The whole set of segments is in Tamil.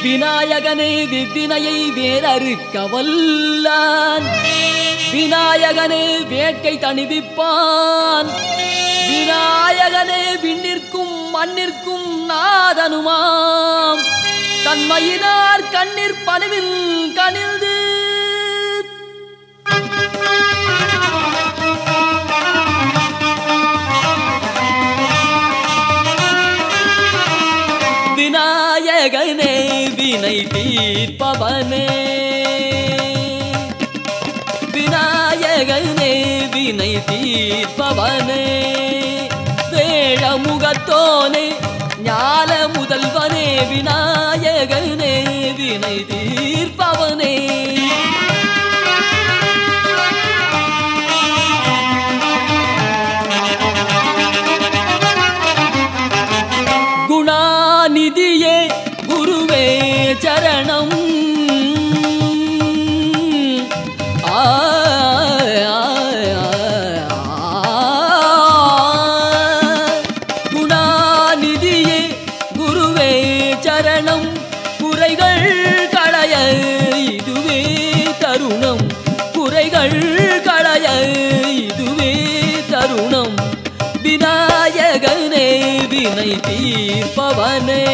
விநாயகனே விவ்வினையை வேறறுக்க வல்லான் விநாயகனே வேட்கை தணிவிப்பான் விநாயகனே விண்ணிற்கும் மண்ணிற்கும் நாதனுமாம் தன்மையினார் கண்ணீர் பணிவில் கனிழ்ந்து விநாயகனே வினை தீர்ப்பவனே விநாயகனே வினை தீர்ப்பவனே வேழமுகத்தோனே ஞால முதல்வனே விநாயகனே வினை தீர்ப்பவனே குணாநிதியே குருவே சரணம் ஆ, ஆ, ஆ. குணாநிதியே குருவே சரணம் குறைகள் களைய இதுவே தருணம் குறைகள் களைய இதுவே தருணம் விநாயகனே வினை தீர்ப்பவனே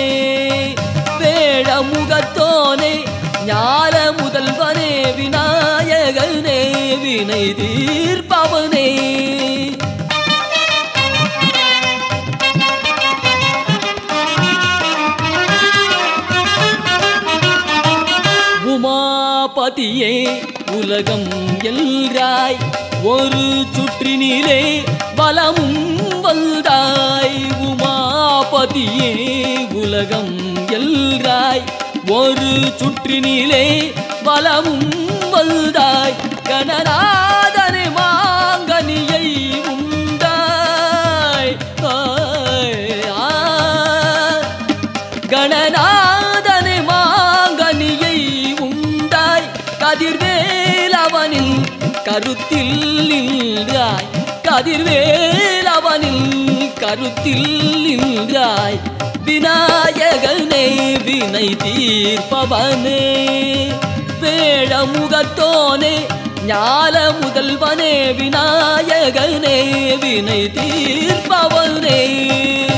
வேழமுகத்தோனே ஞான முதல்வனே விநாயகனே வினை தீர்ப்பவனே உமாபதியே உலகம் எல்ராய் ஒரு சுற்றினிலே பலமும் வந்தாய் உமாபதியே உலகம் எல்ராய் ஒரு சுற்றினிலே பலமும் வந்தாய் கணநாதனை மாங்கனியை உண்டாய் ஆய், ஆய். கணநாதனை மாங்கனியை உண்டாய் கதிர்வேலவனில் கருத்தில் நின்றாய் கதிர்வேலவனில் கருத்தில் நின்றாய் விநாயகனே வினை தீர்ப்பவனே வேழமுகத்தோனே ஞால முதல்வனே விநாயகனே வினை தீர்ப்பவனே